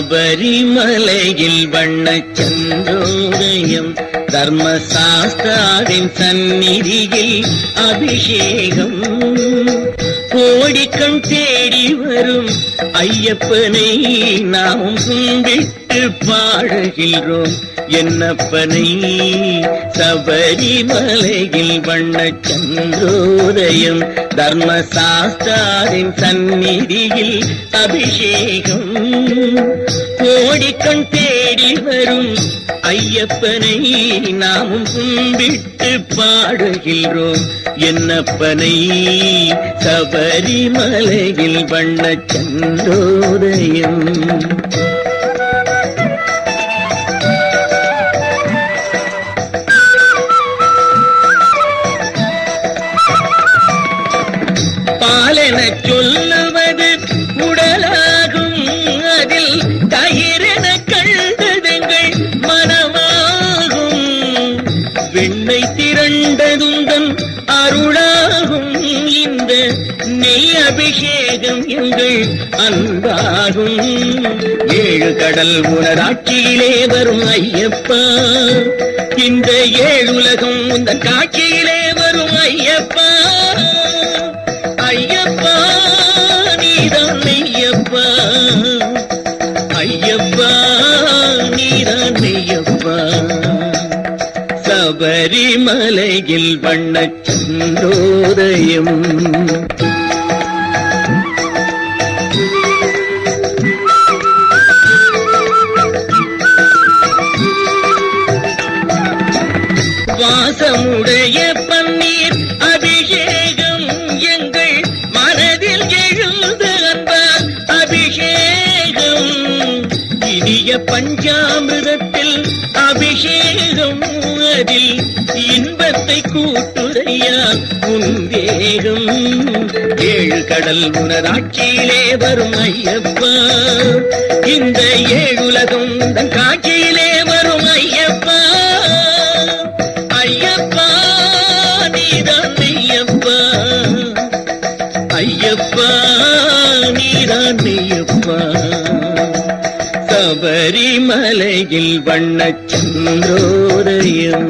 சபரிமலையில் வண்ணச் சந்திரோதயம் தர்மசாஸ்தாவின் சந்நிதியில் அபிஷேகம் கோடிக்கண் தேடி வரும் ஐயப்பனை நாம் கும்பிட்டு பாடுகின்றோம் என்னப்பனை சபரிமலையில் வண்ணச் சந்திரோதயம் தர்மசாஸ்தாவின் சந்நிதியில் அபிஷேகம் கோடிக்கண் தேடி வரும் ஐயப்பனை நாமும் கும்பிட்டு பாடுகின்றோம் என்னப்பனை சபரிமலையில் வண்ணச் சந்திரோதயம் பாலென சொல்லுவது உடலாகும் அதில் தயிரென கண்டதெங்கள் மனமாகும் வெண்ணை திரண்டதுந்தன் அருளாகும் இந்த நெய் அபிஷேகம் எங்கள் அன்பாகும் ஏழு கடல் உணராட்சியிலே வரும் ஐயப்பா இந்த ஏழுலகம் உந்தன் காட்சியிலே வரும் ஐயப்பா ஐயப்பா நீதான் ஐயப்பா ஐயப்பா நீதான் ஐயப்பா சபரிமலையில் வண்ணச் சந்தோதயம் வாசமுடைய பன்னீர் அபிஷேகம் எங்கள் மனதில் எழுந்து அன்பால் அபிஷேகம் இனிய பஞ்சாமிரத்தில் அபிஷேகம் அதில் இன்பத்தை கூட்டுரையா உந்தேகம் ஏழு கடல் உனராட்சியிலே வரும் ஐயப்பா இந்த ஏழுலகம் தன் காட்சியிலே வரும் ஐயப்பா ஐயப்பா நீதான் ஐயப்பா ஐயப்பா நீதான் ஐயப்பா சபரிமலையில் வண்ணச் சந்திரோதயம்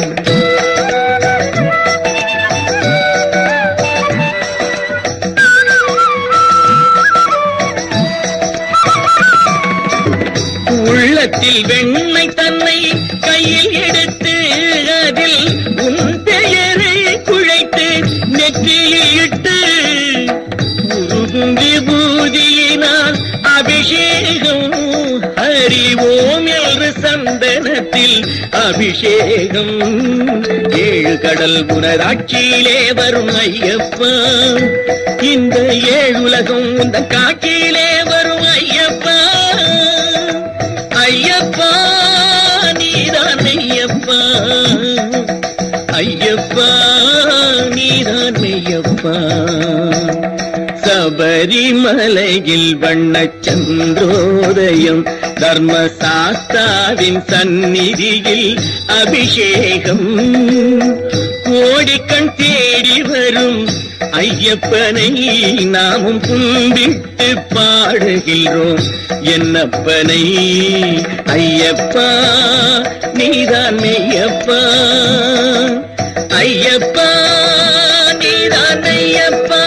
உள்ளத்தில் வெண்ணை தன்னை கையில் எடுத்து அதில் உன் பெயரை குழைத்து நெற்றியில் இட்டு உருகும் விபூதியினால் அபிஷேகம் ஹரி ஓம் என்று சந்தனத்தில் அபிஷேகம் ஏழு கடல் புனராட்சியிலே வரும் ஐயப்பா இந்த ஏழுலகம் இந்த காட்சியிலே வரும் ஐயப்பா ஐயப்பா நீதான் ஐயப்பா ஐயப்பா நீதான் ஐயப்பா சபரிமலையில் வண்ணச் சந்திரோதயம் தர்மசாஸ்தாவின் சந்நிதியில் அபிஷேகம் கோடிக்கண் தேடி வரும் ஐயப்பனை நாமும் கும்பிட்டு பாடுகின்றோம் என்னப்பனை ஐயப்பா நீதான் மெய்யப்பா ஐயப்பா நீதான் ஐயப்பா